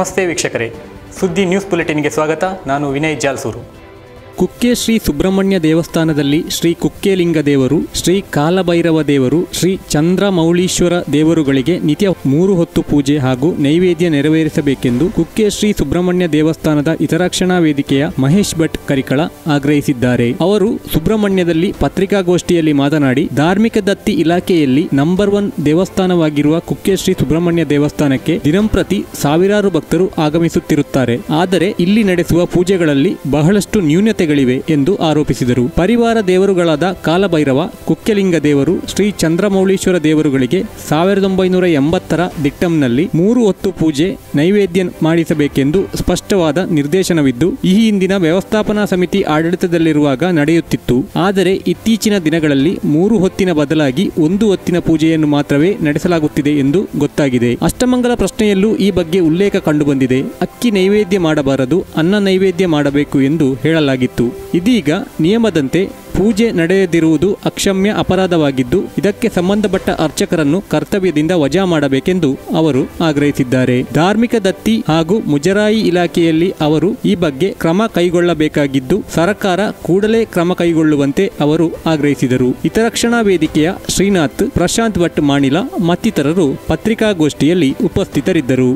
ನಮಸ್ತೆ ವೀಕ್ಷಕರೇ ಸುದ್ದಿ ನ್ಯೂಸ್ ಬುಲೆಟಿನ್ಗೆ ಸ್ವಾಗತ ನಾನು ವಿನಯ್ ಜಾಲ್ಸೂರು ಕುಕ್ಕೆ ಶ್ರೀ ಸುಬ್ರಹ್ಮಣ್ಯ ದೇವಸ್ಥಾನದಲ್ಲಿ ಶ್ರೀ ಕುಕ್ಕೆಲಿಂಗ ದೇವರು ಶ್ರೀ ಕಾಲಭೈರವ ದೇವರು ಶ್ರೀ ಚಂದ್ರಮೌಳೀಶ್ವರ ದೇವರುಗಳಿಗೆ ನಿತ್ಯ ಮೂರು ಹೊತ್ತು ಪೂಜೆ ಹಾಗೂ ನೈವೇದ್ಯ ನೆರವೇರಿಸಬೇಕೆಂದು ಕುಕ್ಕೆ ಶ್ರೀ ಸುಬ್ರಹ್ಮಣ್ಯ ದೇವಸ್ಥಾನದ ಹಿತರಕ್ಷಣಾ ವೇದಿಕೆಯ ಮಹೇಶ್ ಭಟ್ ಕರಿಕಳ ಆಗ್ರಹಿಸಿದ್ದಾರೆ ಅವರು ಸುಬ್ರಹ್ಮಣ್ಯದಲ್ಲಿ ಪತ್ರಿಕಾಗೋಷ್ಠಿಯಲ್ಲಿ ಮಾತನಾಡಿ ಧಾರ್ಮಿಕ ದತ್ತಿ ಇಲಾಖೆಯಲ್ಲಿ ನಂಬರ್ ಒನ್ ದೇವಸ್ಥಾನವಾಗಿರುವ ಕುಕ್ಕೆ ಶ್ರೀ ಸುಬ್ರಹ್ಮಣ್ಯ ದೇವಸ್ಥಾನಕ್ಕೆ ದಿನಂಪ್ರತಿ ಸಾವಿರಾರು ಭಕ್ತರು ಆಗಮಿಸುತ್ತಿರುತ್ತಾರೆ ಆದರೆ ಇಲ್ಲಿ ನಡೆಸುವ ಪೂಜೆಗಳಲ್ಲಿ ಬಹಳಷ್ಟು ನ್ಯೂನತೆಗಳಿವೆ ಎಂದು ಆರೋಪಿಸಿದರು ಪರಿವಾರ ದೇವರುಗಳಾದ ಕಾಲಭೈರವ ಕುಕ್ಕೆಲಿಂಗ ದೇವರು ಶ್ರೀ ಚಂದ್ರಮೌಳೀಶ್ವರ ದೇವರುಗಳಿಗೆ ಸಾವಿರದ ಒಂಬೈನೂರ ಎಂಬತ್ತರ ದಿಟ್ಟಂನಲ್ಲಿ ಮೂರು ಹೊತ್ತು ಪೂಜೆ ನೈವೇದ್ಯ ಮಾಡಿಸಬೇಕೆಂದು ಸ್ಪಷ್ಟವಾದ ನಿರ್ದೇಶನವಿದ್ದು ಈ ಹಿಂದಿನ ವ್ಯವಸ್ಥಾಪನಾ ಸಮಿತಿ ಆಡಳಿತದಲ್ಲಿರುವಾಗ ನಡೆಯುತ್ತಿತ್ತು ಆದರೆ ಇತ್ತೀಚಿನ ದಿನಗಳಲ್ಲಿ ಮೂರು ಹೊತ್ತಿನ ಬದಲಾಗಿ ಒಂದು ಹೊತ್ತಿನ ಪೂಜೆಯನ್ನು ಮಾತ್ರವೇ ನಡೆಸಲಾಗುತ್ತಿದೆ ಎಂದು ಗೊತ್ತಾಗಿದೆ ಅಷ್ಟಮಂಗಲ ಪ್ರಶ್ನೆಯಲ್ಲೂ ಈ ಬಗ್ಗೆ ಉಲ್ಲೇಖ ಕಂಡುಬಂದಿದೆ ಅಕ್ಕಿ ನೈವೇದ್ಯ ಮಾಡಬಾರದು ಅನ್ನ ನೈವೇದ್ಯ ಮಾಡಬೇಕು ಎಂದು ಹೇಳಲಾಗಿತ್ತು ಇದೀಗ ನಿಯಮದಂತೆ ಪೂಜೆ ನಡೆಯದಿರುವುದು ಅಕ್ಷಮ್ಯ ಅಪರಾಧವಾಗಿದ್ದು ಇದಕ್ಕೆ ಸಂಬಂಧಪಟ್ಟ ಅರ್ಚಕರನ್ನು ಕರ್ತವ್ಯದಿಂದ ವಜಾ ಮಾಡಬೇಕೆಂದು ಅವರು ಆಗ್ರಹಿಸಿದ್ದಾರೆ ಧಾರ್ಮಿಕ ದತ್ತಿ ಹಾಗೂ ಮುಜರಾಯಿ ಇಲಾಖೆಯಲ್ಲಿ ಅವರು ಈ ಬಗ್ಗೆ ಕ್ರಮ ಕೈಗೊಳ್ಳಬೇಕಾಗಿದ್ದು ಸರ್ಕಾರ ಕೂಡಲೇ ಕ್ರಮ ಕೈಗೊಳ್ಳುವಂತೆ ಅವರು ಆಗ್ರಹಿಸಿದರು ಹಿತರಕ್ಷಣಾ ವೇದಿಕೆಯ ಶ್ರೀನಾಥ್ ಪ್ರಶಾಂತ್ ಭಟ್ ಮಾಣಿಲ ಮತ್ತಿತರರು ಪತ್ರಿಕಾಗೋಷ್ಠಿಯಲ್ಲಿ ಉಪಸ್ಥಿತರಿದ್ದರು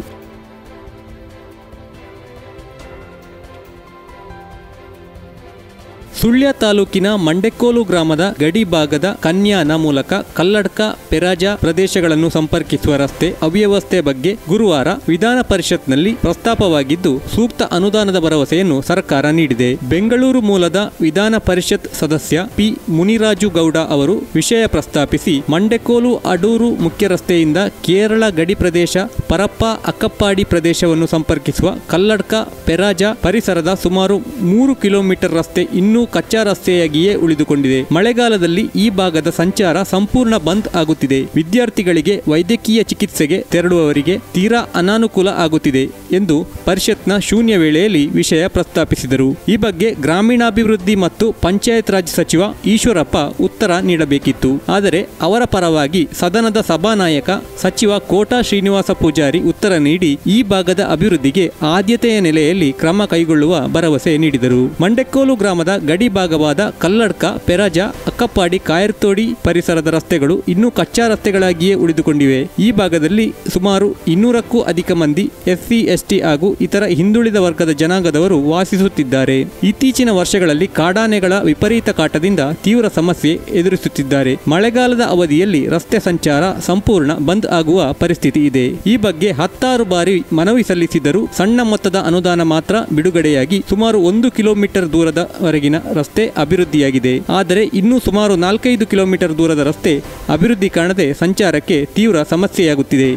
ಸುಳ್ಯ ತಾಲೂಕಿನ ಮಂಡೆಕೋಲು ಗ್ರಾಮದ ಗಡಿ ಭಾಗದ ಕನ್ಯಾನ ಮೂಲಕ ಕಲ್ಲಡ್ಕ ಪೆರಾಜ ಪ್ರದೇಶಗಳನ್ನು ಸಂಪರ್ಕಿಸುವ ರಸ್ತೆ ಅವ್ಯವಸ್ಥೆ ಬಗ್ಗೆ ಗುರುವಾರ ವಿಧಾನ ಪರಿಷತ್ನಲ್ಲಿ ಪ್ರಸ್ತಾಪವಾಗಿದ್ದು ಸೂಕ್ತ ಅನುದಾನದ ಭರವಸೆಯನ್ನು ಸರ್ಕಾರ ನೀಡಿದೆ ಬೆಂಗಳೂರು ಮೂಲದ ವಿಧಾನ ಪರಿಷತ್ ಸದಸ್ಯ ಪಿ ಮುನಿರಾಜು ಗೌಡ ಅವರು ವಿಷಯ ಪ್ರಸ್ತಾಪಿಸಿ ಮಂಡೆಕೋಲು ಅಡೂರು ಮುಖ್ಯ ರಸ್ತೆಯಿಂದ ಕೇರಳ ಗಡಿ ಪ್ರದೇಶ ಪರಪ್ಪ ಅಕ್ಕಪ್ಪಾಡಿ ಪ್ರದೇಶವನ್ನು ಸಂಪರ್ಕಿಸುವ ಕಲ್ಲಡ್ಕ ಪೆರಾಜ ಪರಿಸರದ ಸುಮಾರು ಮೂರು ಕಿಲೋಮೀಟರ್ ರಸ್ತೆ ಇನ್ನೂ ಕಚ್ಚಾ ರಸ್ತೆಯಾಗಿಯೇ ಉಳಿದುಕೊಂಡಿದೆ ಮಳೆಗಾಲದಲ್ಲಿ ಈ ಭಾಗದ ಸಂಚಾರ ಸಂಪೂರ್ಣ ಬಂದ್ ಆಗುತ್ತಿದೆ ವಿದ್ಯಾರ್ಥಿಗಳಿಗೆ ವೈದ್ಯಕೀಯ ಚಿಕಿತ್ಸೆಗೆ ತೆರಳುವವರಿಗೆ ತೀರಾ ಅನಾನುಕೂಲ ಆಗುತ್ತಿದೆ ಎಂದು ಪರಿಷತ್ನ ಶೂನ್ಯ ವೇಳೆಯಲ್ಲಿ ವಿಷಯ ಪ್ರಸ್ತಾಪಿಸಿದರು ಈ ಬಗ್ಗೆ ಗ್ರಾಮೀಣಾಭಿವೃದ್ಧಿ ಮತ್ತು ಪಂಚಾಯತ್ ರಾಜ್ ಸಚಿವ ಈಶ್ವರಪ್ಪ ಉತ್ತರ ನೀಡಬೇಕಿತ್ತು ಆದರೆ ಅವರ ಪರವಾಗಿ ಸದನದ ಸಭಾನಾಯಕ ಸಚಿವ ಕೋಟಾ ಶ್ರೀನಿವಾಸ ಪೂಜಾರಿ ಉತ್ತರ ನೀಡಿ ಈ ಭಾಗದ ಅಭಿವೃದ್ಧಿಗೆ ಆದ್ಯತೆಯ ನೆಲೆಯಲ್ಲಿ ಕ್ರಮ ಕೈಗೊಳ್ಳುವ ಭರವಸೆ ನೀಡಿದರು ಮಂಡೆಕೋಲು ಗ್ರಾಮದ ಗಡಿ ಭಾಗವಾದ ಕಲ್ಲಡ್ಕ ಪೆರಾಜ ಅಕ್ಕಪ್ಪಾಡಿ ಕಾಯರ್ತೋಡಿ ಪರಿಸರದ ರಸ್ತೆಗಳು ಇನ್ನೂ ಕಚ್ಚಾ ರಸ್ತೆಗಳಾಗಿಯೇ ಉಳಿದುಕೊಂಡಿವೆ ಈ ಭಾಗದಲ್ಲಿ ಸುಮಾರು ಇನ್ನೂರಕ್ಕೂ ಅಧಿಕ ಮಂದಿ ಎಸ್ಸಿ ಎಸ್ಟಿ ಹಾಗೂ ಇತರ ಹಿಂದುಳಿದ ವರ್ಗದ ಜನಾಂಗದವರು ವಾಸಿಸುತ್ತಿದ್ದಾರೆ ಇತ್ತೀಚಿನ ವರ್ಷಗಳಲ್ಲಿ ಕಾಡಾನೆಗಳ ವಿಪರೀತ ಕಾಟದಿಂದ ತೀವ್ರ ಸಮಸ್ಯೆ ಎದುರಿಸುತ್ತಿದ್ದಾರೆ ಮಳೆಗಾಲದ ಅವಧಿಯಲ್ಲಿ ರಸ್ತೆ ಸಂಚಾರ ಸಂಪೂರ್ಣ ಬಂದ್ ಆಗುವ ಪರಿಸ್ಥಿತಿ ಇದೆ ಈ ಬಗ್ಗೆ ಹತ್ತಾರು ಬಾರಿ ಮನವಿ ಸಲ್ಲಿಸಿದರೂ ಸಣ್ಣ ಮೊತ್ತದ ಅನುದಾನ ಮಾತ್ರ ಬಿಡುಗಡೆಯಾಗಿ ಸುಮಾರು ಒಂದು ಕಿಲೋಮೀಟರ್ ದೂರದವರೆಗಿನ ರಸ್ತೆ ಅಭಿವೃದ್ಧಿಯಾಗಿದೆ ಆದರೆ ಇನ್ನೂ ಸುಮಾರು ನಾಲ್ಕೈದು ಕಿಲೋಮೀಟರ್ ದೂರದ ರಸ್ತೆ ಅಭಿವೃದ್ಧಿ ಕಾಣದೆ ಸಂಚಾರಕ್ಕೆ ತೀವ್ರ ಸಮಸ್ಯೆಯಾಗುತ್ತಿದೆ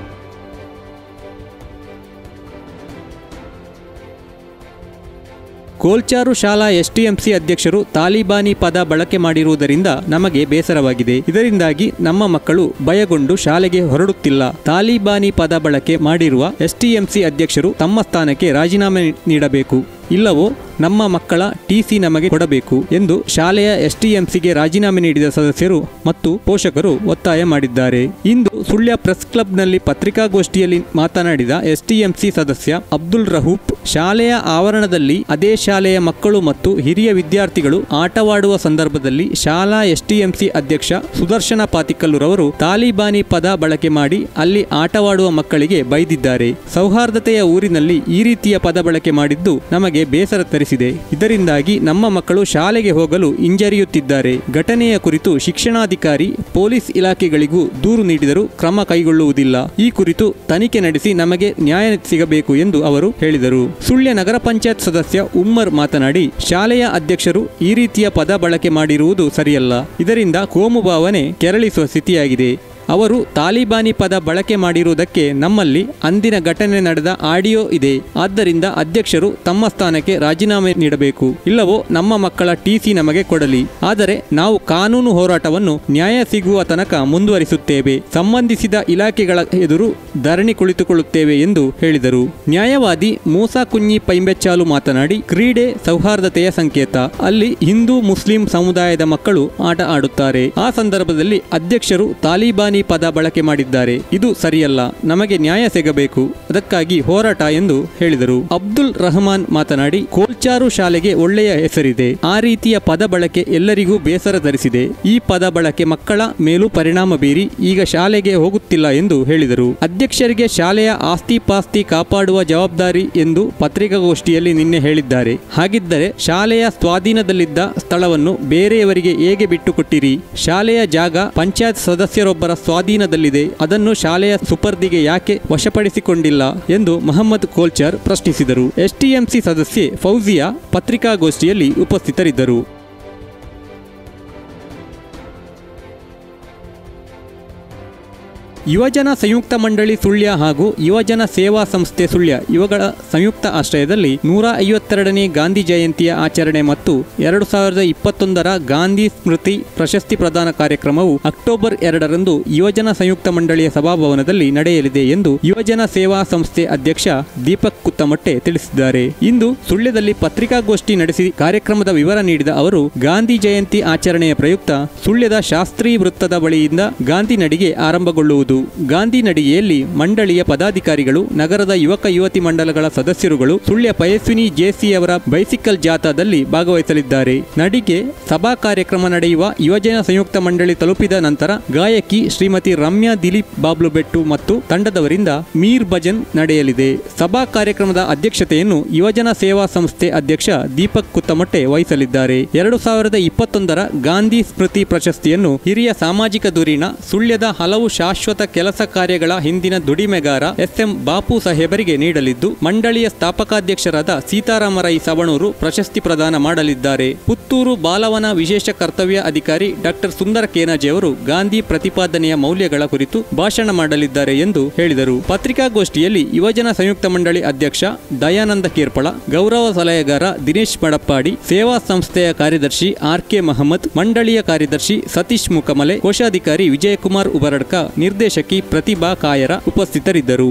ಕೋಲ್ಚಾರು ಶಾಲಾ ಎಸ್ಟಿಎಂಸಿ ಅಧ್ಯಕ್ಷರು ತಾಲಿಬಾನಿ ಪದ ಬಳಕೆ ಮಾಡಿರುವುದರಿಂದ ನಮಗೆ ಬೇಸರವಾಗಿದೆ ಇದರಿಂದಾಗಿ ನಮ್ಮ ಮಕ್ಕಳು ಭಯಗೊಂಡು ಶಾಲೆಗೆ ಹೊರಡುತ್ತಿಲ್ಲ ತಾಲಿಬಾನಿ ಪದ ಬಳಕೆ ಮಾಡಿರುವ ಎಸ್ಟಿಎಂಸಿ ಅಧ್ಯಕ್ಷರು ತಮ್ಮ ಸ್ಥಾನಕ್ಕೆ ರಾಜೀನಾಮೆ ನೀಡಬೇಕು ಇಲ್ಲವೋ ನಮ್ಮ ಮಕ್ಕಳ ಟಿಸಿ ನಮಗೆ ಕೊಡಬೇಕು ಎಂದು ಶಾಲೆಯ ಎಸ್ಟಿಎಂಸಿಗೆ ರಾಜೀನಾಮೆ ನೀಡಿದ ಸದಸ್ಯರು ಮತ್ತು ಪೋಷಕರು ಒತ್ತಾಯ ಮಾಡಿದ್ದಾರೆ ಇಂದು ಸುಳ್ಯ ಪ್ರೆಸ್ ಕ್ಲಬ್ನಲ್ಲಿ ಪತ್ರಿಕಾಗೋಷ್ಠಿಯಲ್ಲಿ ಮಾತನಾಡಿದ ಎಸ್ಟಿಎಂಸಿ ಸದಸ್ಯ ಅಬ್ದುಲ್ ರಹೂಪ್ ಶಾಲೆಯ ಆವರಣದಲ್ಲಿ ಅದೇ ಶಾಲೆಯ ಮಕ್ಕಳು ಮತ್ತು ಹಿರಿಯ ವಿದ್ಯಾರ್ಥಿಗಳು ಆಟವಾಡುವ ಸಂದರ್ಭದಲ್ಲಿ ಶಾಲಾ ಎಸ್ಟಿಎಂಸಿ ಅಧ್ಯಕ್ಷ ಸುದರ್ಶನ ಪಾತಿಕಲ್ಲುರವರು ತಾಲಿಬಾನಿ ಪದ ಬಳಕೆ ಮಾಡಿ ಅಲ್ಲಿ ಆಟವಾಡುವ ಮಕ್ಕಳಿಗೆ ಬೈದಿದ್ದಾರೆ ಸೌಹಾರ್ದತೆಯ ಊರಿನಲ್ಲಿ ಈ ರೀತಿಯ ಪದ ಬಳಕೆ ಮಾಡಿದ್ದು ನಮಗೆ ಬೇಸರ ತರಿಸಿದೆ ಇದರಿಂದಾಗಿ ನಮ್ಮ ಮಕ್ಕಳು ಶಾಲೆಗೆ ಹೋಗಲು ಹಿಂಜರಿಯುತ್ತಿದ್ದಾರೆ ಘಟನೆಯ ಕುರಿತು ಶಿಕ್ಷಣಾಧಿಕಾರಿ ಪೊಲೀಸ್ ಇಲಾಖೆಗಳಿಗೂ ದೂರು ನೀಡಿದರೂ ಕ್ರಮ ಕೈಗೊಳ್ಳುವುದಿಲ್ಲ ಈ ಕುರಿತು ತನಿಖೆ ನಡೆಸಿ ನಮಗೆ ನ್ಯಾಯ ಸಿಗಬೇಕು ಎಂದು ಅವರು ಹೇಳಿದರು ಸುಳ್ಯ ನಗರ ಪಂಚಾಯತ್ ಸದಸ್ಯ ಉಮ್ಮರ್ ಮಾತನಾಡಿ ಶಾಲೆಯ ಅಧ್ಯಕ್ಷರು ಈ ರೀತಿಯ ಪದ ಬಳಕೆ ಮಾಡಿರುವುದು ಸರಿಯಲ್ಲ ಇದರಿಂದ ಕೋಮು ಭಾವನೆ ಕೆರಳಿಸುವ ಸ್ಥಿತಿಯಾಗಿದೆ ಅವರು ತಾಲಿಬಾನಿ ಪದ ಬಳಕೆ ಮಾಡಿರುವುದಕ್ಕೆ ನಮ್ಮಲ್ಲಿ ಅಂದಿನ ಘಟನೆ ನಡೆದ ಆಡಿಯೋ ಇದೆ ಆದ್ದರಿಂದ ಅಧ್ಯಕ್ಷರು ತಮ್ಮ ಸ್ಥಾನಕ್ಕೆ ರಾಜೀನಾಮೆ ನೀಡಬೇಕು ಇಲ್ಲವೋ ನಮ್ಮ ಮಕ್ಕಳ ಟಿಸಿ ನಮಗೆ ಕೊಡಲಿ ಆದರೆ ನಾವು ಕಾನೂನು ಹೋರಾಟವನ್ನು ನ್ಯಾಯ ಸಿಗುವ ತನಕ ಮುಂದುವರಿಸುತ್ತೇವೆ ಸಂಬಂಧಿಸಿದ ಇಲಾಖೆಗಳ ಎದುರು ಧರಣಿ ಕುಳಿತುಕೊಳ್ಳುತ್ತೇವೆ ಎಂದು ಹೇಳಿದರು ನ್ಯಾಯವಾದಿ ಮೂಸಾ ಕುഞ്ഞಿ ಪೈಂಬೆಚ್ಚಾಲು ಮಾತನಾಡಿ ಕ್ರೀಡೆ ಸೌಹಾರ್ದತೆಯ ಸಂಕೇತ ಅಲ್ಲಿ ಹಿಂದೂ ಮುಸ್ಲಿಂ ಸಮುದಾಯದ ಮಕ್ಕಳು ಆಟ ಆಡುತ್ತಾರೆ ಆ ಸಂದರ್ಭದಲ್ಲಿ ಅಧ್ಯಕ್ಷರು ತಾಲಿಬಾನಿ ಗಾಲಿ ಪದ ಬಳಕೆ ಮಾಡಿದ್ದಾರೆ ಇದು ಸರಿಯಲ್ಲ ನಮಗೆ ನ್ಯಾಯ ಸಿಗಬೇಕು ಅದಕ್ಕಾಗಿ ಹೋರಾಟ ಎಂದು ಹೇಳಿದರು ಅಬ್ದುಲ್ ರಹಮಾನ್ ಮಾತನಾಡಿ ಕೋಲ್ಚಾರು ಶಾಲೆಗೆ ಒಳ್ಳೆಯ ಹೆಸರಿದೆ ಆ ರೀತಿಯ ಪದ ಬಳಕೆ ಎಲ್ಲರಿಗೂ ಬೇಸರ ತರಿಸಿದೆ ಈ ಪದ ಬಳಕೆ ಮಕ್ಕಳ ಮೇಲೂ ಪರಿಣಾಮ ಬೀರಿ ಈಗ ಶಾಲೆಗೆ ಹೋಗುತ್ತಿಲ್ಲ ಎಂದು ಹೇಳಿದರು ಅಧ್ಯಕ್ಷರಿಗೆ ಶಾಲೆಯ ಆಸ್ತಿ ಪಾಸ್ತಿ ಕಾಪಾಡುವ ಜವಾಬ್ದಾರಿ ಎಂದು ಪತ್ರಿಕಾಗೋಷ್ಠಿಯಲ್ಲಿ ನಿನ್ನೆ ಹೇಳಿದ್ದಾರೆ ಹಾಗಿದ್ದರೆ ಶಾಲೆಯ ಸ್ವಾಧೀನದಲ್ಲಿದ್ದ ಸ್ಥಳವನ್ನು ಬೇರೆಯವರಿಗೆ ಹೇಗೆ ಬಿಟ್ಟುಕೊಟ್ಟಿರಿ ಶಾಲೆಯ ಜಾಗ ಪಂಚಾಯತ್ ಸದಸ್ಯರೊಬ್ಬರ ಸ್ವಾಧೀನದಲ್ಲಿದೆ ಅದನ್ನು ಶಾಲೆಯ ಸುಪರ್ದಿಗೆ ಯಾಕೆ ವಶಪಡಿಸಿಕೊಂಡಿಲ್ಲ ಎಂದು ಮಹಮ್ಮದ್ ಕೋಲ್ಚಾರ್ ಪ್ರಶ್ನಿಸಿದರು ಎಸ್ಟಿಎಂಸಿ ಸದಸ್ಯೆ ಫೌಜಿಯಾ ಪತ್ರಿಕಾಗೋಷ್ಠಿಯಲ್ಲಿ ಉಪಸ್ಥಿತರಿದ್ದರು ಯುವಜನ ಸಂಯುಕ್ತ ಮಂಡಳಿ ಸುಳ್ಯ ಹಾಗೂ ಯುವಜನ ಸೇವಾ ಸಂಸ್ಥೆ ಸುಳ್ಯ ಇವುಗಳ ಸಂಯುಕ್ತ ಆಶ್ರಯದಲ್ಲಿ ನೂರ ಐವತ್ತೆರಡನೇ ಗಾಂಧಿ ಜಯಂತಿಯ ಆಚರಣೆ ಮತ್ತು ಎರಡು ಸಾವಿರದ ಇಪ್ಪತ್ತೊಂದರ ಗಾಂಧಿ ಸ್ಮೃತಿ ಪ್ರಶಸ್ತಿ ಪ್ರದಾನ ಕಾರ್ಯಕ್ರಮವು ಅಕ್ಟೋಬರ್ ಎರಡರಂದು ಯುವಜನ ಸಂಯುಕ್ತ ಮಂಡಳಿಯ ಸಭಾಭವನದಲ್ಲಿ ನಡೆಯಲಿದೆ ಎಂದು ಯುವಜನ ಸೇವಾ ಸಂಸ್ಥೆ ಅಧ್ಯಕ್ಷ ದೀಪಕ್ ಕುತ್ತಮೊಟ್ಟೆ ತಿಳಿಸಿದ್ದಾರೆ ಇಂದು ಸುಳ್ಯದಲ್ಲಿ ಪತ್ರಿಕಾಗೋಷ್ಠಿ ನಡೆಸಿ ಕಾರ್ಯಕ್ರಮದ ವಿವರ ನೀಡಿದ ಅವರು ಗಾಂಧಿ ಜಯಂತಿ ಆಚರಣೆಯ ಪ್ರಯುಕ್ತ ಸುಳ್ಯದ ಶಾಸ್ತ್ರಿ ವೃತ್ತದ ಬಳಿಯಿಂದ ಗಾಂಧಿ ನಡಿಗೆ ಆರಂಭಗೊಳ್ಳುವುದು ಗಾಂಧಿ ನಡಿಗೆಯಲ್ಲಿ ಮಂಡಳಿಯ ಪದಾಧಿಕಾರಿಗಳು ನಗರದ ಯುವಕ ಯುವತಿ ಮಂಡಲಗಳ ಸದಸ್ಯರುಗಳು ಸುಳ್ಯ ಪಯಸ್ವಿನಿ ಜೆಸಿ ಅವರ ಬೈಸಿಕಲ್ ಜಾಥಾದಲ್ಲಿ ಭಾಗವಹಿಸಲಿದ್ದಾರೆ ನಡಿಗೆ ಸಭಾ ಕಾರ್ಯಕ್ರಮ ನಡೆಯುವ ಯುವಜನ ಸಂಯುಕ್ತ ಮಂಡಳಿ ತಲುಪಿದ ನಂತರ ಗಾಯಕಿ ಶ್ರೀಮತಿ ರಮ್ಯಾ ದಿಲೀಪ್ ಬಾಬ್ಲು ಬೆಟ್ಟು ಮತ್ತು ತಂಡದವರಿಂದ ಮೀರ್ ಭಜನ್ ನಡೆಯಲಿದೆ ಸಭಾ ಕಾರ್ಯಕ್ರಮದ ಅಧ್ಯಕ್ಷತೆಯನ್ನು ಯುವಜನ ಸೇವಾ ಸಂಸ್ಥೆ ಅಧ್ಯಕ್ಷ ದೀಪಕ್ ಕುತ್ತಮೊಟ್ಟೆ ವಹಿಸಲಿದ್ದಾರೆ ಎರಡು ಸಾವಿರದ ಇಪ್ಪತ್ತೊಂದರ ಗಾಂಧಿ ಸ್ಮೃತಿ ಪ್ರಶಸ್ತಿಯನ್ನು ಹಿರಿಯ ಸಾಮಾಜಿಕ ಧುರೀಣ ಸುಳ್ಯದ ಹಲವು ಶಾಶ್ವತ ಕೆಲಸ ಕಾರ್ಯಗಳ ಹಿಂದಿನ ದುಡಿಮೆಗಾರ ಎಸ್ಎಂ ಬಾಪು ಸಾಹೇಬರಿಗೆ ನೀಡಲಿದ್ದು ಮಂಡಳಿಯ ಸ್ಥಾಪಕಾಧ್ಯಕ್ಷರಾದ ಸೀತಾರಾಮರೈ ಸವಣೂರು ಪ್ರಶಸ್ತಿ ಪ್ರದಾನ ಮಾಡಲಿದ್ದಾರೆ ಪುತ್ತೂರು ಬಾಲವನ ವಿಶೇಷ ಕರ್ತವ್ಯ ಅಧಿಕಾರಿ ಡಾಕ್ಟರ್ ಸುಂದರ ಕೇನಾಜಿ ಅವರು ಗಾಂಧಿ ಪ್ರತಿಪಾದನೆಯ ಮೌಲ್ಯಗಳ ಕುರಿತು ಭಾಷಣ ಮಾಡಲಿದ್ದಾರೆ ಎಂದು ಹೇಳಿದರು ಪತ್ರಿಕಾಗೋಷ್ಠಿಯಲ್ಲಿ ಯುವಜನ ಸಂಯುಕ್ತ ಮಂಡಳಿ ಅಧ್ಯಕ್ಷ ದಯಾನಂದ ಕೇರ್ಪಳ ಗೌರವ ಸಲಹೆಗಾರ ದಿನೇಶ್ ಮಡಪ್ಪಾಡಿ ಸೇವಾ ಸಂಸ್ಥೆಯ ಕಾರ್ಯದರ್ಶಿ ಆರ್ ಕೆ ಮಹಮ್ಮದ್ ಮಂಡಳಿಯ ಕಾರ್ಯದರ್ಶಿ ಸತೀಶ್ ಮುಕಮಲೆ ಕೋಶಾಧಿಕಾರಿ ವಿಜಯಕುಮಾರ್ ಉಬರಡ್ಕ ನಿರ್ದೇಶಕಿ ಪ್ರತಿಭಾ ಕಾಯರ ಉಪಸ್ಥಿತರಿದ್ದರು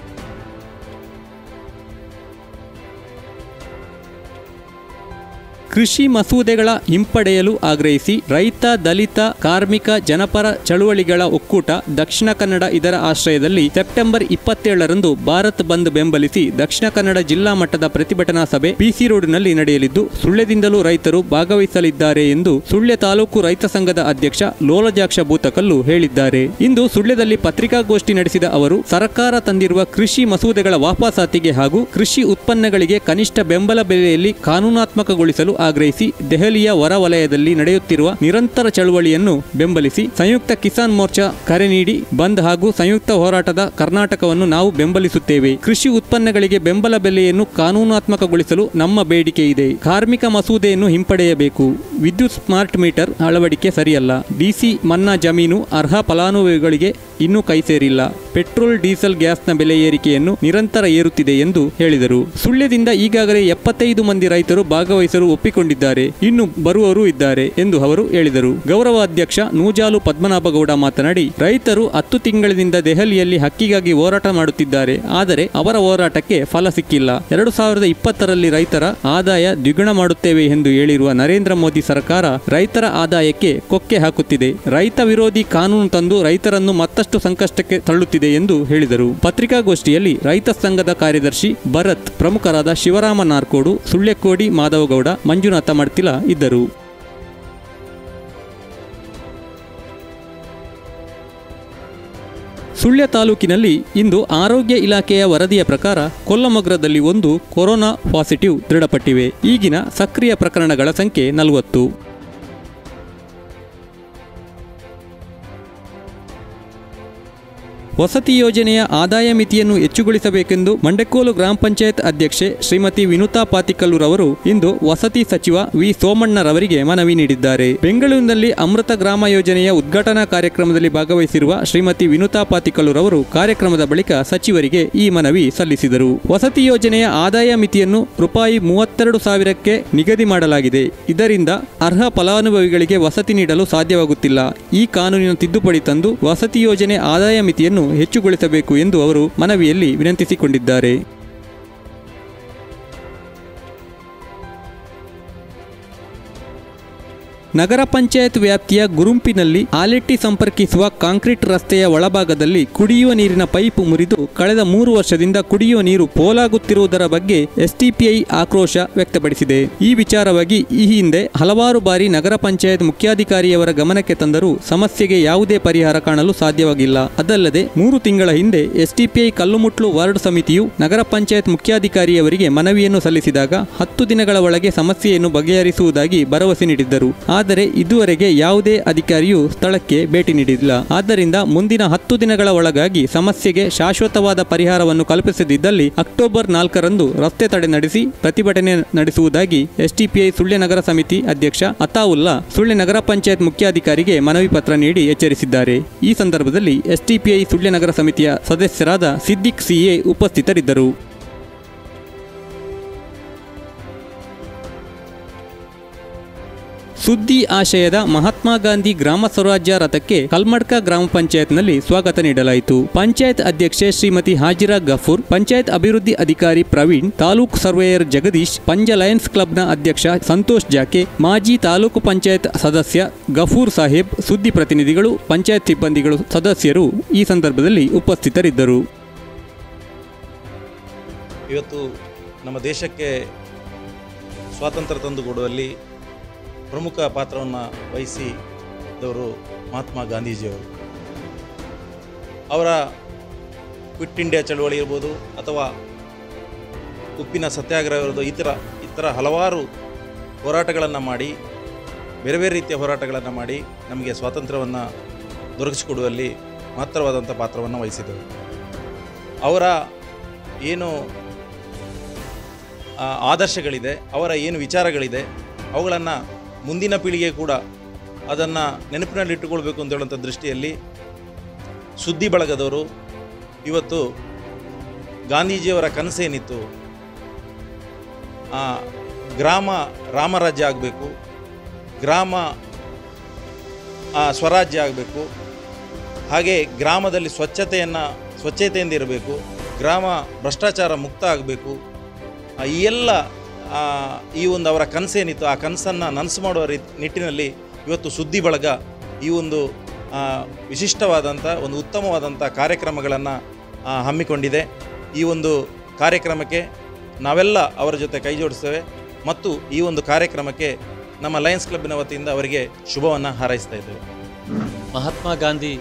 ಕೃಷಿ ಮಸೂದೆಗಳ ಹಿಂಪಡೆಯಲು ಆಗ್ರಹಿಸಿ ರೈತ ದಲಿತ ಕಾರ್ಮಿಕ ಜನಪರ ಚಳುವಳಿಗಳ ಒಕ್ಕೂಟ ದಕ್ಷಿಣ ಕನ್ನಡ ಇದರ ಆಶ್ರಯದಲ್ಲಿ ಸೆಪ್ಟೆಂಬರ್ ಇಪ್ಪತ್ತೇಳರಂದು ಭಾರತ್ ಬಂದ್ ಬೆಂಬಲಿಸಿ ದಕ್ಷಿಣ ಕನ್ನಡ ಜಿಲ್ಲಾ ಮಟ್ಟದ ಪ್ರತಿಭಟನಾ ಸಭೆ ಪಿಸಿ ರೋಡ್ನಲ್ಲಿ ನಡೆಯಲಿದ್ದು ಸುಳ್ಯದಿಂದಲೂ ರೈತರು ಭಾಗವಹಿಸಲಿದ್ದಾರೆ ಎಂದು ಸುಳ್ಯ ತಾಲೂಕು ರೈತ ಸಂಘದ ಅಧ್ಯಕ್ಷ ಲೋಲಜಾಕ್ಷ ಭೂತಕಲ್ಲು ಹೇಳಿದ್ದಾರೆ ಇಂದು ಸುಳ್ಯದಲ್ಲಿ ಪತ್ರಿಕಾಗೋಷ್ಠಿ ನಡೆಸಿದ ಅವರು ಸರ್ಕಾರ ತಂದಿರುವ ಕೃಷಿ ಮಸೂದೆಗಳ ವಾಪಸಾತಿಗೆ ಹಾಗೂ ಕೃಷಿ ಉತ್ಪನ್ನಗಳಿಗೆ ಕನಿಷ್ಠ ಬೆಂಬಲ ಬೆಲೆಯಲ್ಲಿ ಕಾನೂನಾತ್ಮಕಗೊಳಿಸಲು ಆಗ್ರಹಿಸಿ ದೆಹಲಿಯ ಹೊರವಲಯದಲ್ಲಿ ನಡೆಯುತ್ತಿರುವ ನಿರಂತರ ಚಳುವಳಿಯನ್ನು ಬೆಂಬಲಿಸಿ ಸಂಯುಕ್ತ ಕಿಸಾನ್ ಮೋರ್ಚಾ ಕರೆ ನೀಡಿ ಬಂದ್ ಹಾಗೂ ಸಂಯುಕ್ತ ಹೋರಾಟದ ಕರ್ನಾಟಕವನ್ನು ನಾವು ಬೆಂಬಲಿಸುತ್ತೇವೆ ಕೃಷಿ ಉತ್ಪನ್ನಗಳಿಗೆ ಬೆಂಬಲ ಬೆಲೆಯನ್ನು ಕಾನೂನಾತ್ಮಕಗೊಳಿಸಲು ನಮ್ಮ ಬೇಡಿಕೆ ಇದೆ ಕಾರ್ಮಿಕ ಮಸೂದೆಯನ್ನು ಹಿಂಪಡೆಯಬೇಕು ವಿದ್ಯುತ್ ಸ್ಮಾರ್ಟ್ ಮೀಟರ್ ಅಳವಡಿಕೆ ಸರಿಯಲ್ಲ ಡಿಸಿ ಮನ್ನಾ ಜಮೀನು ಅರ್ಹ ಫಲಾನುಭವಿಗಳಿಗೆ ಇನ್ನೂ ಕೈ ಸೇರಿಲ್ಲ ಪೆಟ್ರೋಲ್ ಡೀಸೆಲ್ ಗ್ಯಾಸ್ನ ಬೆಲೆ ಏರಿಕೆಯನ್ನು ನಿರಂತರ ಏರುತ್ತಿದೆ ಎಂದು ಹೇಳಿದರು ಸುಳ್ಯದಿಂದ ಈಗಾಗಲೇ ಎಪ್ಪತ್ತೈದು ಮಂದಿ ರೈತರು ಭಾಗವಹಿಸಲು ಒಪ್ಪಿಕೊಂಡಿದ್ದಾರೆ ಇನ್ನು ಬರುವವರೂ ಇದ್ದಾರೆ ಎಂದು ಅವರು ಹೇಳಿದರು ಗೌರವ ಅಧ್ಯಕ್ಷ ನೂಜಾಲು ಪದ್ಮನಾಭಗೌಡ ಮಾತನಾಡಿ ರೈತರು ಹತ್ತು ತಿಂಗಳಿನಿಂದ ದೆಹಲಿಯಲ್ಲಿ ಹಕ್ಕಿಗಾಗಿ ಹೋರಾಟ ಮಾಡುತ್ತಿದ್ದಾರೆ ಆದರೆ ಅವರ ಹೋರಾಟಕ್ಕೆ ಫಲ ಸಿಕ್ಕಿಲ್ಲ ಎರಡು ಸಾವಿರದ ಇಪ್ಪತ್ತರಲ್ಲಿ ರೈತರ ಆದಾಯ ದ್ವಿಗುಣ ಮಾಡುತ್ತೇವೆ ಎಂದು ಹೇಳಿರುವ ನರೇಂದ್ರ ಮೋದಿ ಸರ್ಕಾರ ರೈತರ ಆದಾಯಕ್ಕೆ ಕೊಕ್ಕೆ ಹಾಕುತ್ತಿದೆ ರೈತ ವಿರೋಧಿ ಕಾನೂನು ತಂದು ರೈತರನ್ನು ಮತ್ತಷ್ಟು ಸಂಕಷ್ಟಕ್ಕೆ ತಳ್ಳುತ್ತಿದೆ ಎಂದು ಹೇಳಿದರು ಪತ್ರಿಕಾಗೋಷ್ಠಿಯಲ್ಲಿ ರೈತ ಸಂಘದ ಕಾರ್ಯದರ್ಶಿ ಭರತ್ ಪ್ರಮುಖರಾದ ಶಿವರಾಮ ನಾರ್ಕೋಡು ಸುಳ್ಳೆಕೋಡಿ ಮಾಧವಗೌಡ ಮಂಜುನಾಥ ಮಡ್ತಿಲ ಇದ್ದರು ಸುಳ್ಯ ತಾಲೂಕಿನಲ್ಲಿ ಇಂದು ಆರೋಗ್ಯ ಇಲಾಖೆಯ ವರದಿಯ ಪ್ರಕಾರ ಕೊಲ್ಲಮೊಗ್ರದಲ್ಲಿ ಒಂದು ಕೊರೋನಾ ಪಾಸಿಟಿವ್ ದೃಢಪಟ್ಟಿವೆ ಈಗಿನ ಸಕ್ರಿಯ ಪ್ರಕರಣಗಳ ಸಂಖ್ಯೆ ನಲವತ್ತು ವಸತಿ ಯೋಜನೆಯ ಆದಾಯ ಮಿತಿಯನ್ನು ಹೆಚ್ಚುಗೊಳಿಸಬೇಕೆಂದು ಮಂಡಕೋಲು ಗ್ರಾಮ ಪಂಚಾಯತ್ ಅಧ್ಯಕ್ಷೆ ಶ್ರೀಮತಿ ವಿನುತಾ ಪಾತಿಕಲ್ಲೂರವರು ಇಂದು ವಸತಿ ಸಚಿವ ವಿ ಸೋಮಣ್ಣರವರಿಗೆ ಮನವಿ ನೀಡಿದ್ದಾರೆ ಬೆಂಗಳೂರಿನಲ್ಲಿ ಅಮೃತ ಗ್ರಾಮ ಯೋಜನೆಯ ಉದ್ಘಾಟನಾ ಕಾರ್ಯಕ್ರಮದಲ್ಲಿ ಭಾಗವಹಿಸಿರುವ ಶ್ರೀಮತಿ ವಿನುತಾ ಪಾತಿಕಲ್ಲೂರವರು ಕಾರ್ಯಕ್ರಮದ ಬಳಿಕ ಸಚಿವರಿಗೆ ಈ ಮನವಿ ಸಲ್ಲಿಸಿದರು ವಸತಿ ಯೋಜನೆಯ ಆದಾಯ ಮಿತಿಯನ್ನು ರೂಪಾಯಿ ಮೂವತ್ತೆರಡು ಸಾವಿರಕ್ಕೆ ನಿಗದಿ ಮಾಡಲಾಗಿದೆ ಇದರಿಂದ ಅರ್ಹ ಫಲಾನುಭವಿಗಳಿಗೆ ವಸತಿ ನೀಡಲು ಸಾಧ್ಯವಾಗುತ್ತಿಲ್ಲ ಈ ಕಾನೂನಿನ ತಿದ್ದುಪಡಿ ತಂದು ವಸತಿ ಯೋಜನೆ ಆದಾಯ ಮಿತಿಯನ್ನು ಹೆಚ್ಚುಗೊಳಿಸಬೇಕು ಎಂದು ಅವರು ಮನವಿಯಲ್ಲಿ ವಿನಂತಿಸಿಕೊಂಡಿದ್ದಾರೆ ನಗರ ಪಂಚಾಯತ್ ವ್ಯಾಪ್ತಿಯ ಗುರುಂಪಿನಲ್ಲಿ ಆಲೆಟ್ಟಿ ಸಂಪರ್ಕಿಸುವ ಕಾಂಕ್ರೀಟ್ ರಸ್ತೆಯ ಒಳಭಾಗದಲ್ಲಿ ಕುಡಿಯುವ ನೀರಿನ ಪೈಪ್ ಮುರಿದು ಕಳೆದ ಮೂರು ವರ್ಷದಿಂದ ಕುಡಿಯುವ ನೀರು ಪೋಲಾಗುತ್ತಿರುವುದರ ಬಗ್ಗೆ ಎಸ್ಟಿಪಿಐ ಆಕ್ರೋಶ ವ್ಯಕ್ತಪಡಿಸಿದೆ ಈ ವಿಚಾರವಾಗಿ ಈ ಹಿಂದೆ ಹಲವಾರು ಬಾರಿ ನಗರ ಪಂಚಾಯತ್ ಮುಖ್ಯಾಧಿಕಾರಿಯವರ ಗಮನಕ್ಕೆ ತಂದರೂ ಸಮಸ್ಯೆಗೆ ಯಾವುದೇ ಪರಿಹಾರ ಕಾಣಲು ಸಾಧ್ಯವಾಗಿಲ್ಲ ಅದಲ್ಲದೆ ಮೂರು ತಿಂಗಳ ಹಿಂದೆ ಎಸ್ಟಿಪಿಐ ಕಲ್ಲುಮುಟ್ಲು ವಾರ್ಡ್ ಸಮಿತಿಯು ನಗರ ಪಂಚಾಯತ್ ಮುಖ್ಯಾಧಿಕಾರಿಯವರಿಗೆ ಮನವಿಯನ್ನು ಸಲ್ಲಿಸಿದಾಗ ಹತ್ತು ದಿನಗಳ ಒಳಗೆ ಸಮಸ್ಯೆಯನ್ನು ಬಗೆಹರಿಸುವುದಾಗಿ ಭರವಸೆ ನೀಡಿದ್ದರು ಆದರೆ ಇದುವರೆಗೆ ಯಾವುದೇ ಅಧಿಕಾರಿಯು ಸ್ಥಳಕ್ಕೆ ಭೇಟಿ ನೀಡಿಲ್ಲ ಆದ್ದರಿಂದ ಮುಂದಿನ ಹತ್ತು ದಿನಗಳ ಒಳಗಾಗಿ ಸಮಸ್ಯೆಗೆ ಶಾಶ್ವತವಾದ ಪರಿಹಾರವನ್ನು ಕಲ್ಪಿಸದಿದ್ದಲ್ಲಿ ಅಕ್ಟೋಬರ್ ನಾಲ್ಕರಂದು ರಸ್ತೆ ತಡೆ ನಡೆಸಿ ಪ್ರತಿಭಟನೆ ನಡೆಸುವುದಾಗಿ ಎಸ್ಟಿಪಿಐ ಸುಳ್ಯ ನಗರ ಸಮಿತಿ ಅಧ್ಯಕ್ಷ ಅತಾವುಲ್ಲಾ ಸುಳ್ಯ ನಗರ ಪಂಚಾಯತ್ ಮುಖ್ಯಾಧಿಕಾರಿಗೆ ಮನವಿ ಪತ್ರ ನೀಡಿ ಎಚ್ಚರಿಸಿದ್ದಾರೆ ಈ ಸಂದರ್ಭದಲ್ಲಿ ಎಸ್ಟಿಪಿಐ ಸುಳ್ಯ ನಗರ ಸಮಿತಿಯ ಸದಸ್ಯರಾದ ಸಿದ್ದಿಕ್ ಸಿಎ ಉಪಸ್ಥಿತರಿದ್ದರು ಸುದ್ದಿ ಆಶಯದ ಮಹಾತ್ಮ ಗಾಂಧಿ ಗ್ರಾಮ ಸ್ವರಾಜ್ಯ ರಥಕ್ಕೆ ಕಲ್ಮಡ್ಕ ಗ್ರಾಮ ಪಂಚಾಯತ್ನಲ್ಲಿ ಸ್ವಾಗತ ನೀಡಲಾಯಿತು ಪಂಚಾಯತ್ ಅಧ್ಯಕ್ಷೆ ಶ್ರೀಮತಿ ಹಾಜಿರಾ ಗಫೂರ್ ಪಂಚಾಯತ್ ಅಭಿವೃದ್ಧಿ ಅಧಿಕಾರಿ ಪ್ರವೀಣ್ ತಾಲೂಕು ಸರ್ವೇಯರ್ ಜಗದೀಶ್ ಪಂಜ ಲಯನ್ಸ್ ಕ್ಲಬ್ನ ಅಧ್ಯಕ್ಷ ಸಂತೋಷ್ ಜಾಕೆ ಮಾಜಿ ತಾಲೂಕು ಪಂಚಾಯತ್ ಸದಸ್ಯ ಗಫೂರ್ ಸಾಹೇಬ್ ಸುದ್ದಿ ಪ್ರತಿನಿಧಿಗಳು ಪಂಚಾಯತ್ ಸಿಬ್ಬಂದಿಗಳು ಸದಸ್ಯರು ಈ ಸಂದರ್ಭದಲ್ಲಿ ಉಪಸ್ಥಿತರಿದ್ದರು ಇವತ್ತು ನಮ್ಮ ದೇಶಕ್ಕೆ ಸ್ವಾತಂತ್ರ್ಯ ತಂದುಕೊಡುವಲ್ಲಿ ಪ್ರಮುಖ ಪಾತ್ರವನ್ನು ವಹಿಸಿದವರು ಮಹಾತ್ಮ ಗಾಂಧೀಜಿಯವರು ಅವರ ಕ್ವಿಟ್ ಇಂಡಿಯಾ ಚಳವಳಿ ಇರ್ಬೋದು ಅಥವಾ ಉಪ್ಪಿನ ಸತ್ಯಾಗ್ರಹ ಇರ್ಬೋದು ಈ ಥರ ಈ ಥರ ಹಲವಾರು ಹೋರಾಟಗಳನ್ನು ಮಾಡಿ ಬೇರೆ ಬೇರೆ ರೀತಿಯ ಹೋರಾಟಗಳನ್ನು ಮಾಡಿ ನಮಗೆ ಸ್ವಾತಂತ್ರ್ಯವನ್ನು ದೊರಕಿಸಿಕೊಡುವಲ್ಲಿ ಮಹತ್ತರವಾದಂಥ ಪಾತ್ರವನ್ನು ವಹಿಸಿದರು ಅವರ ಏನು ಆ, ಆದರ್ಶಗಳಿದೆ ಅವರ ಏನು ವಿಚಾರಗಳಿದೆ ಅವುಗಳನ್ನು ಮುಂದಿನ ಪೀಳಿಗೆ ಕೂಡ ಅದನ್ನು ನೆನಪಿನಲ್ಲಿಟ್ಟುಕೊಳ್ಬೇಕು ಅಂತ ಹೇಳುವಂಥ ದೃಷ್ಟಿಯಲ್ಲಿ ಸುದ್ದಿ ಬಳಗದವರು ಇವತ್ತು ಗಾಂಧೀಜಿಯವರ ಕನಸೇನಿತ್ತು ಆ, ಗ್ರಾಮ ರಾಮರಾಜ್ಯ ಆಗಬೇಕು ಗ್ರಾಮ ಆ, ಸ್ವರಾಜ್ಯ ಆಗಬೇಕು ಹಾಗೆ ಗ್ರಾಮದಲ್ಲಿ ಸ್ವಚ್ಛತೆಯನ್ನು ಸ್ವಚ್ಛತೆಯಿಂದ ಇರಬೇಕು ಗ್ರಾಮ ಭ್ರಷ್ಟಾಚಾರ ಮುಕ್ತ ಆಗಬೇಕು ಆ, ಈ ಎಲ್ಲ ಆ, ಈ ಒಂದು ಅವರ ಕನಸೇನಿತ್ತು ಆ ಕನಸನ್ನು ನನಸು ಮಾಡುವ ರೀ ನಿಟ್ಟಿನಲ್ಲಿ ಇವತ್ತು ಸುದ್ದಿ ಬಳಗ ಈ ಒಂದು ಆ, ವಿಶಿಷ್ಟವಾದಂಥ ಒಂದು ಉತ್ತಮವಾದಂಥ ಕಾರ್ಯಕ್ರಮಗಳನ್ನು ಹಮ್ಮಿಕೊಂಡಿದೆ ಈ ಒಂದು ಕಾರ್ಯಕ್ರಮಕ್ಕೆ ನಾವೆಲ್ಲ ಅವರ ಜೊತೆ ಕೈ ಜೋಡಿಸ್ತೇವೆ ಮತ್ತು ಈ ಒಂದು ಕಾರ್ಯಕ್ರಮಕ್ಕೆ ನಮ್ಮ ಲಯನ್ಸ್ ಕ್ಲಬ್ಬಿನ ವತಿಯಿಂದ ಅವರಿಗೆ ಶುಭವನ್ನು ಹಾರೈಸ್ತಾ ಇದ್ದೇವೆ ಮಹಾತ್ಮ ಗಾಂಧಿ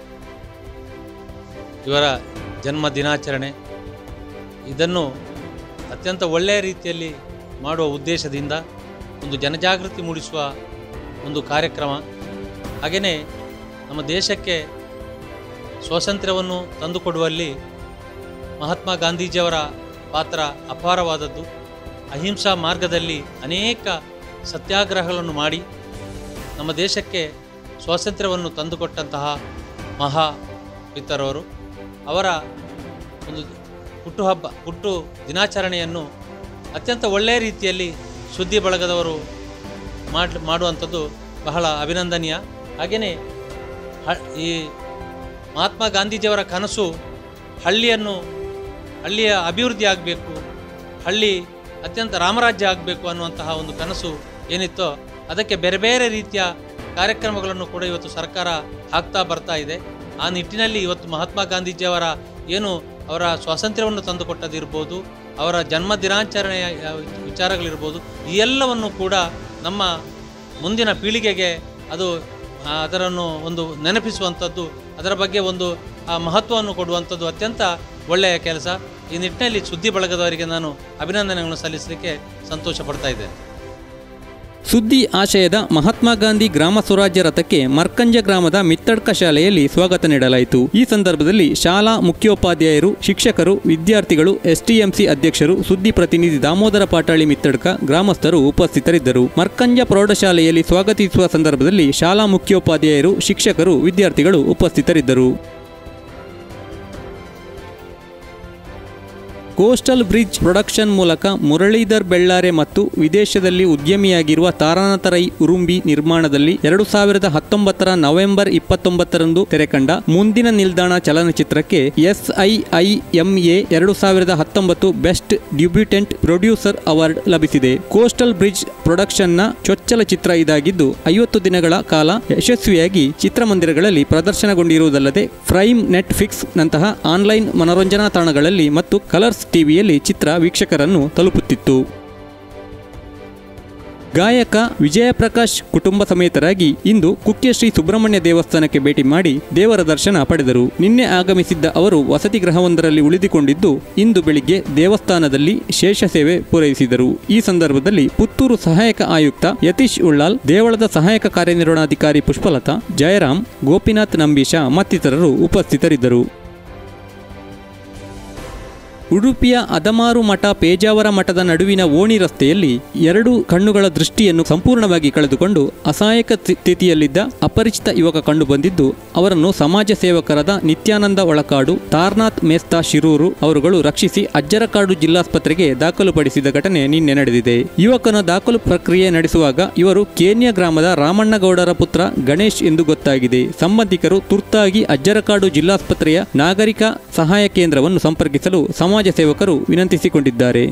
ಇವರ ಜನ್ಮ ದಿನಾಚರಣೆ ಇದನ್ನು ಅತ್ಯಂತ ಒಳ್ಳೆಯ ರೀತಿಯಲ್ಲಿ ಮಾಡುವ ಉದ್ದೇಶದಿಂದ ಒಂದು ಜನಜಾಗೃತಿ ಮೂಡಿಸುವ ಒಂದು ಕಾರ್ಯಕ್ರಮ ಹಾಗೆಯೇ ನಮ್ಮ ದೇಶಕ್ಕೆ ಸ್ವಾತಂತ್ರ್ಯವನ್ನು ತಂದುಕೊಡುವಲ್ಲಿ ಮಹಾತ್ಮ ಗಾಂಧೀಜಿಯವರ ಪಾತ್ರ ಅಪಾರವಾದದ್ದು ಅಹಿಂಸಾ ಮಾರ್ಗದಲ್ಲಿ ಅನೇಕ ಸತ್ಯಾಗ್ರಹಗಳನ್ನು ಮಾಡಿ ನಮ್ಮ ದೇಶಕ್ಕೆ ಸ್ವಾತಂತ್ರ್ಯವನ್ನು ತಂದುಕೊಟ್ಟಂತಹ ಮಹಾ ಪಿತರವರು ಅವರ ಒಂದು ಹುಟ್ಟುಹಬ್ಬ ಹುಟ್ಟು ದಿನಾಚರಣೆಯನ್ನು ಅತ್ಯಂತ ಒಳ್ಳೆಯ ರೀತಿಯಲ್ಲಿ ಸುದ್ದಿ ಬಳಗದವರು ಮಾಡ್ ಮಾಡುವಂಥದ್ದು ಬಹಳ ಅಭಿನಂದನೀಯ ಹಾಗೆಯೇ ಹ ಈ ಮಹಾತ್ಮ ಗಾಂಧೀಜಿಯವರ ಕನಸು ಹಳ್ಳಿಯನ್ನು ಹಳ್ಳಿಯ ಅಭಿವೃದ್ಧಿ ಆಗಬೇಕು ಹಳ್ಳಿ ಅತ್ಯಂತ ರಾಮರಾಜ್ಯ ಆಗಬೇಕು ಅನ್ನುವಂತಹ ಒಂದು ಕನಸು ಏನಿತ್ತೋ ಅದಕ್ಕೆ ಬೇರೆ ಬೇರೆ ರೀತಿಯ ಕಾರ್ಯಕ್ರಮಗಳನ್ನು ಕೂಡ ಇವತ್ತು ಸರ್ಕಾರ ಹಾಕ್ತಾ ಬರ್ತಾ ಇದೆ ಆ ನಿಟ್ಟಿನಲ್ಲಿ ಇವತ್ತು ಮಹಾತ್ಮ ಗಾಂಧೀಜಿಯವರ ಏನು ಅವರ ಸ್ವಾತಂತ್ರ್ಯವನ್ನು ತಂದುಕೊಟ್ಟದಿರ್ಬೋದು ಅವರ ಜನ್ಮ ದಿನಾಚರಣೆಯ ಆ, ವಿಚಾರಗಳಿರ್ಬೋದು ಈ ಎಲ್ಲವನ್ನು ಕೂಡ ನಮ್ಮ ಮುಂದಿನ ಪೀಳಿಗೆಗೆ ಅದು ಆ, ಅದರನ್ನು ಒಂದು ನೆನಪಿಸುವಂಥದ್ದು ಅದರ ಬಗ್ಗೆ ಒಂದು ಆ ಮಹತ್ವವನ್ನು ಕೊಡುವಂಥದ್ದು ಅತ್ಯಂತ ಒಳ್ಳೆಯ ಕೆಲಸ ಈ ನಿಟ್ಟಿನಲ್ಲಿ ಸುದ್ದಿ ಬಳಗದವರಿಗೆ ನಾನು ಅಭಿನಂದನೆಗಳನ್ನು ಸಲ್ಲಿಸಲಿಕ್ಕೆ ಸಂತೋಷ ಪಡ್ತಾ ಇದ್ದೇನೆ ಸುದ್ದಿ ಆಶಯದ ಮಹಾತ್ಮ ಗಾಂಧಿ ಗ್ರಾಮ ಸ್ವರಾಜ್ಯ ರಥಕ್ಕೆ ಮರ್ಕಂಜ ಗ್ರಾಮದ ಮಿತ್ತಡ್ಕ ಶಾಲೆಯಲ್ಲಿ ಸ್ವಾಗತ ನೀಡಲಾಯಿತು ಈ ಸಂದರ್ಭದಲ್ಲಿ ಶಾಲಾ ಮುಖ್ಯೋಪಾಧ್ಯಾಯರು ಶಿಕ್ಷಕರು ವಿದ್ಯಾರ್ಥಿಗಳು ಎಸ್ಟಿಎಂಸಿ ಅಧ್ಯಕ್ಷರು ಸುದ್ದಿ ಪ್ರತಿನಿಧಿ ದಾಮೋದರ ಪಾಟಾಳಿ ಮಿತ್ತಡ್ಕ ಗ್ರಾಮಸ್ಥರು ಉಪಸ್ಥಿತರಿದ್ದರು ಮರ್ಕಂಜ ಪ್ರೌಢಶಾಲೆಯಲ್ಲಿ ಸ್ವಾಗತಿಸುವ ಸಂದರ್ಭದಲ್ಲಿ ಶಾಲಾ ಮುಖ್ಯೋಪಾಧ್ಯಾಯರು ಶಿಕ್ಷಕರು ವಿದ್ಯಾರ್ಥಿಗಳು ಉಪಸ್ಥಿತರಿದ್ದರು ಕೋಸ್ಟಲ್ ಬ್ರಿಡ್ಜ್ ಪ್ರೊಡಕ್ಷನ್ ಮೂಲಕ ಮುರಳೀಧರ್ ಬೆಳ್ಳಾರೆ ಮತ್ತು ವಿದೇಶದಲ್ಲಿ ಉದ್ಯಮಿಯಾಗಿರುವ ತಾರಾನಾಥ ರೈ ಉರುಂಬಿ ನಿರ್ಮಾಣದಲ್ಲಿ ಎರಡು ಸಾವಿರದ ಹತ್ತೊಂಬತ್ತರ ನವೆಂಬರ್ ಇಪ್ಪತ್ತೊಂಬತ್ತರಂದು ತೆರೆಕಂಡ ಮುಂದಿನ ನಿಲ್ದಾಣ ಚಲನಚಿತ್ರಕ್ಕೆ ಎಸ್ಐಐಎಂಎ ಎರಡು ಸಾವಿರದ ಹತ್ತೊಂಬತ್ತು ಬೆಸ್ಟ್ ಡ್ಯೂಬ್ಯೂಟೆಂಟ್ ಪ್ರೊಡ್ಯೂಸರ್ ಅವಾರ್ಡ್ ಲಭಿಸಿದೆ ಕೋಸ್ಟಲ್ ಬ್ರಿಡ್ಜ್ ಪ್ರೊಡಕ್ಷನ್ನ ಚೊಚ್ಚಲ ಚಿತ್ರ ಇದಾಗಿದ್ದು ಐವತ್ತು ದಿನಗಳ ಕಾಲ ಯಶಸ್ವಿಯಾಗಿ ಚಿತ್ರಮಂದಿರಗಳಲ್ಲಿ ಪ್ರದರ್ಶನಗೊಂಡಿರುವುದಲ್ಲದೆ ಪ್ರೈಮ್ ನೆಟ್ಫಿಕ್ಸ್ ನಂತಹ ಆನ್ಲೈನ್ ಮನೋರಂಜನಾ ತಾಣಗಳಲ್ಲಿ ಮತ್ತು ಕಲರ್ಸ್ ಟಿವಿಯಲ್ಲಿ ಚಿತ್ರ ವೀಕ್ಷಕರನ್ನು ತಲುಪುತ್ತಿತ್ತು ಗಾಯಕ ವಿಜಯ ಪ್ರಕಾಶ್ ಕುಟುಂಬ ಸಮೇತರಾಗಿ ಇಂದು ಕುಕ್ಕೆ ಶ್ರೀ ಸುಬ್ರಹ್ಮಣ್ಯ ದೇವಸ್ಥಾನಕ್ಕೆ ಭೇಟಿ ಮಾಡಿ ದೇವರ ದರ್ಶನ ಪಡೆದರು ನಿನ್ನೆ ಆಗಮಿಸಿದ್ದ ಅವರು ವಸತಿ ಗೃಹವೊಂದರಲ್ಲಿ ಉಳಿದುಕೊಂಡಿದ್ದು ಇಂದು ಬೆಳಿಗ್ಗೆ ದೇವಸ್ಥಾನದಲ್ಲಿ ಶೇಷ ಸೇವೆ ಪೂರೈಸಿದರು ಈ ಸಂದರ್ಭದಲ್ಲಿ ಪುತ್ತೂರು ಸಹಾಯಕ ಆಯುಕ್ತ ಯತೀಶ್ ಉಳ್ಳಾಲ್ ದೇವಳದ ಸಹಾಯಕ ಕಾರ್ಯನಿರ್ವಹಣಾಧಿಕಾರಿ ಪುಷ್ಪಲತಾ ಜಯರಾಮ್ ಗೋಪಿನಾಥ್ ನಂಬೀಶ ಮತ್ತಿತರರು ಉಪಸ್ಥಿತರಿದ್ದರು ಉಡುಪಿಯ ಅದಮಾರು ಮಠ ಪೇಜಾವರ ಮಠದ ನಡುವಿನ ಓಣಿ ರಸ್ತೆಯಲ್ಲಿ ಎರಡು ಕಣ್ಣುಗಳ ದೃಷ್ಟಿಯನ್ನು ಸಂಪೂರ್ಣವಾಗಿ ಕಳೆದುಕೊಂಡು ಅಸಹಾಯಕ ಸ್ಥಿ- ಸ್ಥಿತಿಯಲ್ಲಿದ್ದ ಅಪರಿಚಿತ ಯುವಕ ಕಂಡುಬಂದಿದ್ದು ಅವರನ್ನು ಸಮಾಜ ಸೇವಕರಾದ ನಿತ್ಯಾನಂದ ಒಳಕಾಡು ತಾರ್ನಾಥ್ ಮೇಸ್ತಾ ಶಿರೂರು ಅವರುಗಳು ರಕ್ಷಿಸಿ ಅಜ್ಜರಕಾಡು ಜಿಲ್ಲಾಸ್ಪತ್ರೆಗೆ ದಾಖಲುಪಡಿಸಿದ ಘಟನೆ ನಿನ್ನೆ ನಡೆದಿದೆ ಯುವಕನ ದಾಖಲು ಪ್ರಕ್ರಿಯೆ ನಡೆಸುವಾಗ ಇವರು ಕೇನ್ಯ ಗ್ರಾಮದ ರಾಮಣ್ಣಗೌಡರ ಪುತ್ರ ಗಣೇಶ್ ಎಂದು ಗೊತ್ತಾಗಿದೆ ಸಂಬಂಧಿಕರು ತುರ್ತಾಗಿ ಅಜ್ಜರಕಾಡು ಜಿಲ್ಲಾಸ್ಪತ್ರೆಯ ನಾಗರಿಕ ಸಹಾಯ ಕೇಂದ್ರವನ್ನು ಸಂಪರ್ಕಿಸಲು ಸಮಾಜ ಸೇವಕರು ವಿನಂತಿಸಿಕೊಂಡಿದ್ದಾರೆ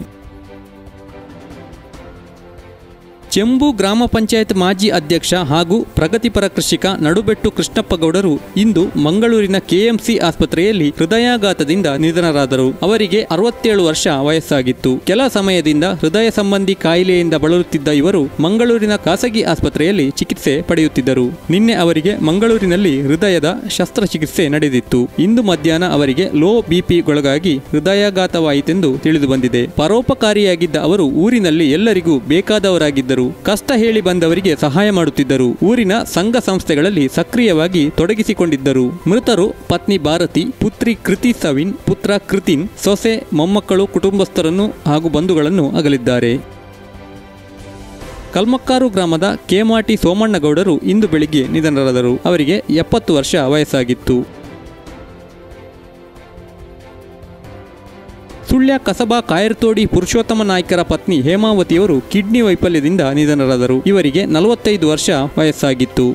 ಚೆಂಬು ಗ್ರಾಮ ಪಂಚಾಯತ್ ಮಾಜಿ ಅಧ್ಯಕ್ಷ ಹಾಗೂ ಪ್ರಗತಿಪರ ಕೃಷಿಕ ನಡುಬೆಟ್ಟು ಕೃಷ್ಣಪ್ಪ ಗೌಡರು ಇಂದು ಮಂಗಳೂರಿನ ಕೆಎಂಸಿ ಆಸ್ಪತ್ರೆಯಲ್ಲಿ ಹೃದಯಾಘಾತದಿಂದ ನಿಧನರಾದರು ಅವರಿಗೆ ಅರವತ್ತೇಳು ವರ್ಷ ವಯಸ್ಸಾಗಿತ್ತು ಕೆಲ ಸಮಯದಿಂದ ಹೃದಯ ಸಂಬಂಧಿ ಕಾಯಿಲೆಯಿಂದ ಬಳಲುತ್ತಿದ್ದ ಇವರು ಮಂಗಳೂರಿನ ಖಾಸಗಿ ಆಸ್ಪತ್ರೆಯಲ್ಲಿ ಚಿಕಿತ್ಸೆ ಪಡೆಯುತ್ತಿದ್ದರು ನಿನ್ನೆ ಅವರಿಗೆ ಮಂಗಳೂರಿನಲ್ಲಿ ಹೃದಯದ ಶಸ್ತ್ರಚಿಕಿತ್ಸೆ ನಡೆದಿತ್ತು ಇಂದು ಮಧ್ಯಾಹ್ನ ಅವರಿಗೆ ಲೋ ಬಿಪಿಗೊಳಗಾಗಿ ಹೃದಯಾಘಾತವಾಯಿತೆಂದು ತಿಳಿದು ಬಂದಿದೆ ಪರೋಪಕಾರಿಯಾಗಿದ್ದ ಅವರು ಊರಿನಲ್ಲಿ ಎಲ್ಲರಿಗೂ ಬೇಕಾದವರಾಗಿದ್ದರು ಕಷ್ಟ ಹೇಳಿ ಬಂದವರಿಗೆ ಸಹಾಯ ಮಾಡುತ್ತಿದ್ದರು ಊರಿನ ಸಂಘ ಸಂಸ್ಥೆಗಳಲ್ಲಿ ಸಕ್ರಿಯವಾಗಿ ತೊಡಗಿಸಿಕೊಂಡಿದ್ದರು ಮೃತರು ಪತ್ನಿ ಭಾರತಿ ಪುತ್ರಿ ಕೃತಿ ಸವಿನ್ ಪುತ್ರ ಕೃತಿನ್ ಸೊಸೆ ಮೊಮ್ಮಕ್ಕಳು ಕುಟುಂಬಸ್ಥರನ್ನು ಹಾಗೂ ಬಂಧುಗಳನ್ನು ಅಗಲಿದ್ದಾರೆ ಕಲ್ಮಕ್ಕಾರು ಗ್ರಾಮದ ಕೇಮಾಟಿ ಸೋಮಣ್ಣಗೌಡರು ಇಂದು ಬೆಳಿಗ್ಗೆ ನಿಧನರಾದರು ಅವರಿಗೆ ಎಪ್ಪತ್ತು ವರ್ಷ ವಯಸ್ಸಾಗಿತ್ತು ಸುಳ್ಯ ಕಸಬಾ ಕಾಯರ್ತೋಡಿ ಪುರುಷೋತ್ತಮ ನಾಯ್ಕರ ಪತ್ನಿ ಹೇಮಾವತಿಯವರು ಕಿಡ್ನಿ ವೈಫಲ್ಯದಿಂದ ನಿಧನರಾದರು ಇವರಿಗೆ ನಲವತ್ತೈದು ವರ್ಷ ವಯಸ್ಸಾಗಿತ್ತು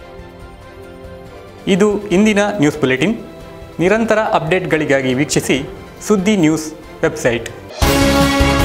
ಇದು ಇಂದಿನ ನ್ಯೂಸ್ ಬುಲೆಟಿನ್ ನಿರಂತರ ಅಪ್ಡೇಟ್ಗಳಿಗಾಗಿ ವೀಕ್ಷಿಸಿ ಸುದ್ದಿ ನ್ಯೂಸ್ ವೆಬ್ಸೈಟ್